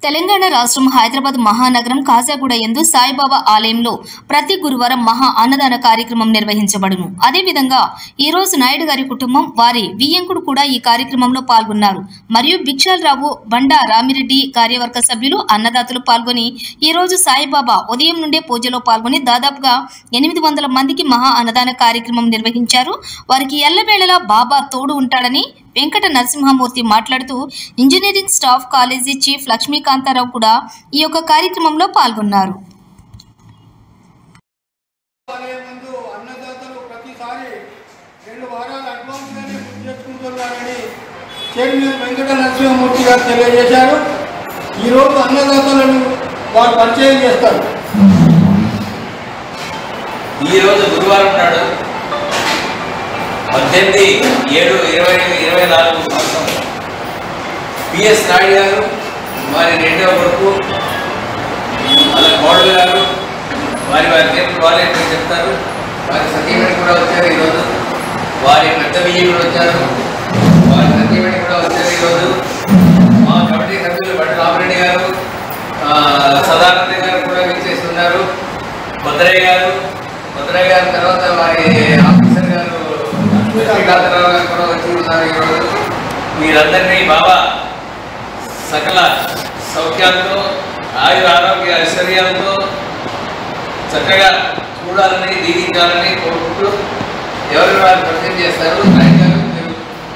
తెలంగాణ రాష్ట్రం హైదరాబాద్ మహానగరం కాజాగూడ ఎందు సాయిబాబా ఆలయంలో ప్రతి గురువారం మహా అన్నదాన కార్యక్రమం నిర్వహించబడును అదేవిధంగా ఈ రోజు నాయుడు గారి కుటుంబం వారి వియ్యంకుడు కూడా ఈ కార్యక్రమంలో పాల్గొన్నారు మరియు భిక్షాలరావు బండా రామిరెడ్డి కార్యవర్గ సభ్యులు అన్నదాతలు పాల్గొని ఈ రోజు సాయిబాబా ఉదయం నుండే పూజలో పాల్గొని దాదాపుగా ఎనిమిది వందల మందికి మహా అన్నదాన కార్యక్రమం నిర్వహించారు వారికి ఎల్లవేళలా బాబా తోడు ఉంటాడని వెంకట నరసింహమూర్తి మాట్లాడుతూ engineering staff college chief Lakshmikanta Rao కూడా ఈ యొక్క కార్యక్రమంలో పాల్గొన్నారు ఆలయం నందు అన్నదాతలు ప్రతిసారి రెండు వారాలు అడ్వాన్స్గానే బుక్ చేసుకుంటున్నారని చైర్మన్ వెంకట నరసింహమూర్తి గారు తెలియజేశారు ఈరోజు అన్నదాతలను వారు పరిచయం చేస్తారు ఈరోజు గురువారం నాడు పద్దెనిమిది ఏడు ఇరవై ఇరవై నాలుగు సంవత్సరం పిఎస్ నాయుడు గారు వారి రెండవ కొడుకు వాళ్ళ కోడలు గారు వారి వారి పేరు వారే చెప్తారు వారి సతీమణి కూడా వచ్చారు ఈరోజు వారి పెద్ద బియ్యం కూడా వచ్చారు వారి సతీమణి కూడా వచ్చారు ఈరోజు మా కమిటీ సభ్యులు బట్టి రామరెడ్డి గారు ఆ, సదానంద గారు కూడా విచ్చేస్తున్నారు భద్రయ్య గారు భద్రయ్య గారి తర్వాత వారి ఆఫీసర్ గారు లక్ష్మీకాంతరావు గారు కూడా వచ్చి ఉన్నారు ఈరోజు మీరందరినీ బాబా సకల సౌఖ్యాలతో ఆయుర ఆరోగ్య ఐశ్వర్యాలతో చక్కగా చూడాలని దీవించాలని కోరుకుంటూ ఎవరు వారు పరిచయం చేస్తారు నాయక్ గారు మీరు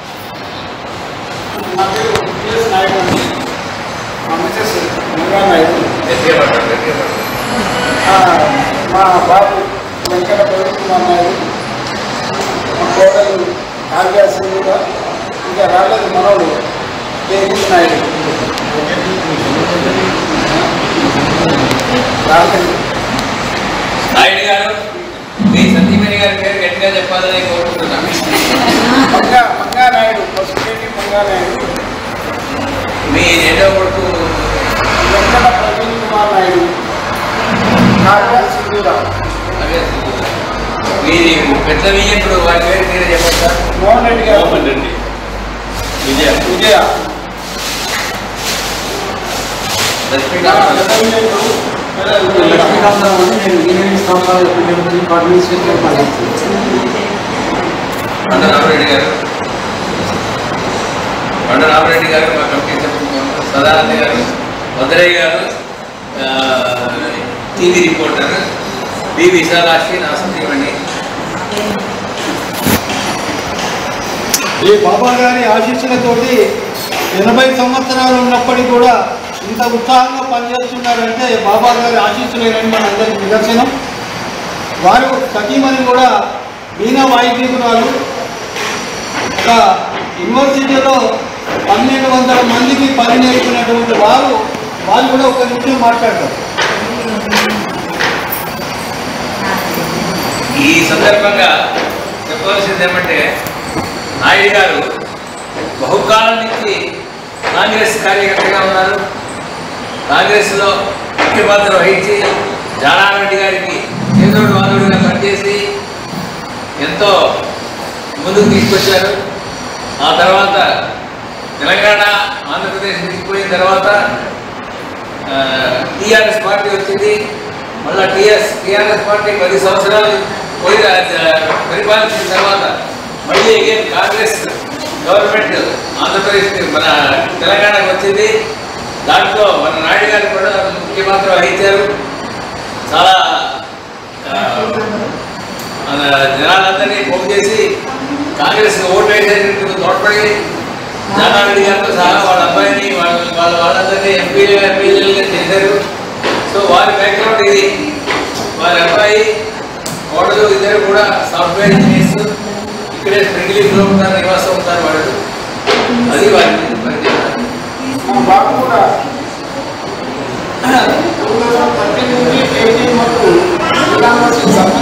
నా పేరు పిఎస్ నాయుడు అండి మా మిసెస్ మంగా నాయుడు గట్టిగా పడ్డారు గట్టిగా పడ్డారు ఆ, మా బాబు వెంకట ప్రవీణ్ నాయుడు మా కోడలు కావ్య సింధుగా ఇంకా రాలేదు మనోడు జగదీష్ నాయుడు రాలేదు నాయుడు గారు మీ సతీమణి గారి పేరు గట్టిగా చెప్పాలని కోరుకుంటున్నాను మంగా మంగా నాయుడు పసుపేటి మంగా నాయుడు మీ రెండవ కొడుకు వెంకట ప్రవీణ్ కుమార్ నాయుడు కావ్య సింధురా అదే మీది పెద్ద వియ్యంకుడు వారి పేరు మీరే చెప్పొచ్చా మోహన్ రెడ్డి గారు మోహన్ రెడ్డి విజయ విజయ లక్ష్మీకాంత్ లక్ష్మీకాంతరావు అని నేను ఇంజనీరింగ్ స్టాఫ్ అడ్మినిస్ట్రేటివ్ కాలేజ్ కొండ రామరెడ్డి గారు కొండ రామరెడ్డి గారు మా కమిటీ సభ్యులు సదానంద గారు భద్రయ్య గారు ఆ, టీవీ రిపోర్టర్ బి విశాలాక్షి నా సతీమణి ఈ బాబా గారి ఆశీస్సులతోటి ఎనభై సంవత్సరాలు ఉన్నప్పటికీ కూడా ఇంత ఉత్సాహంగా పనిచేస్తున్నారంటే బాబా గారి ఆశీస్సులేనని మన అందరికి నిదర్శనం వారు సతీమణి కూడా వీణా వాయిద్యకురాలు ఒక యూనివర్సిటీలో పన్నెండు వందల మందికి పని నేర్పినటువంటి వారు వాళ్ళు కూడా ఒక నిమిషం మాట్లాడతారు ఈ సందర్భంగా చెప్పవలసింది ఏమంటే నాయుడు గారు బహుకాలం నుంచి కాంగ్రెస్ కార్యకర్తగా ఉన్నారు కాంగ్రెస్లో ముఖ్య పాత్ర వహించి జానారెడ్డి గారికి కేంద్రుడు వాదుడుగా పనిచేసి ఎంతో ముందుకు తీసుకొచ్చారు ఆ తర్వాత తెలంగాణ ఆంధ్రప్రదేశ్ దిగిపోయిన తర్వాత టీఆర్ఎస్ పార్టీ వచ్చింది మళ్ళీ టీఆర్ఎస్ టీఆర్ఎస్ పార్టీ పది సంవత్సరాలు పోయి ఆ, పరిపాలించిన తర్వాత మళ్ళీ అగైన్ కాంగ్రెస్ గవర్నమెంట్ ఆంధ్రప్రదేశ్ మన తెలంగాణకు వచ్చింది దాంట్లో మన నాయుడు గారు కూడా ముఖ్య పాత్ర వహించారు చాలా ఆ, మన జనాలందరినీ పోగు చేసి కాంగ్రెస్ ఓటు వేసేందుకు తోడ్పడి జానారెడ్డి గారితో సహా వాళ్ళ అబ్బాయిని వాళ్ళ వాళ్ళ వాళ్ళందరినీ ఎంపీలు ఎమ్మెల్యేలుగా చేశారు సో వారి బ్యాక్గ్రౌండ్ ఇది వారి అబ్బాయి కోడలు ఇద్దరు కూడా సాఫ్ట్వేర్ ఇంజనీర్స్ ఇక్కడే స్ప్రింగ్లీలో ఉంటారు నివాసం ఉంటారు వాళ్ళు అది వారి పరిచయం మా బాబు కూడా టూ థౌసండ్ థర్టీన్ నుండి ఎయిటీన్ వరకు జిల్లా యూనివర్సిటీ